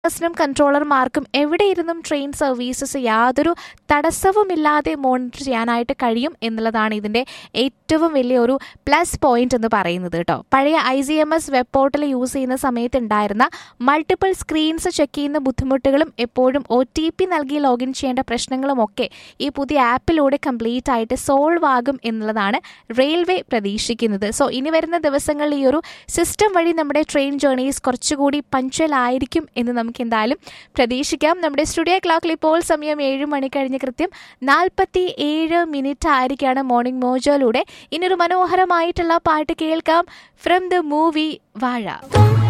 ും കൺട്രോളർമാർക്കും എവിടെ ഇരുന്നും train services യാതൊരു തടസ്സവുമില്ലാതെ മോണിറ്റർ ചെയ്യാനായിട്ട് കഴിയും എന്നുള്ളതാണ് ഇതിന്റെ ഏറ്റവും വലിയ ഒരു പ്ലസ് പോയിന്റ് എന്ന് പറയുന്നത് കേട്ടോ പഴയ I C M S web portal use ചെയ്യുന്ന സമയത്ത് ഉണ്ടായിരുന്ന മൾട്ടിപ്പിൾ സ്ക്രീൻസ് ചെക്ക് ചെയ്യുന്ന ബുദ്ധിമുട്ടുകളും എപ്പോഴും ഒ ടി പി നൽകി ലോഗിൻ ചെയ്യേണ്ട പ്രശ്നങ്ങളും ഒക്കെ ഈ പുതിയ ആപ്പിലൂടെ കംപ്ലീറ്റ് ആയിട്ട് സോൾവ് ആകും എന്നുള്ളതാണ് റെയിൽവേ പ്രതീക്ഷിക്കുന്നത് സോ ഇനി വരുന്ന ദിവസങ്ങളിൽ ഈ ഒരു സിസ്റ്റം വഴി നമ്മുടെ ട്രെയിൻ ജേർണീസ് കുറച്ചുകൂടി പഞ്ച്വൽ ആയിരിക്കും എന്ന് നമുക്ക് എന്തായാലും പ്രതീക്ഷിക്കാം നമ്മുടെ സ്റ്റുഡിയോ ക്ലോക്കിൽ ഇപ്പോൾ സമയം ഏഴ് മണി കഴിഞ്ഞ് കൃത്യം നാൽപ്പത്തി ഏഴ് മിനിറ്റ് ആയിരിക്കാണ് മോർണിംഗ് മോജോയിലൂടെ ഇനിയൊരു മനോഹരമായിട്ടുള്ള പാട്ട് കേൾക്കാം ഫ്രം ദ മൂവി വാഴ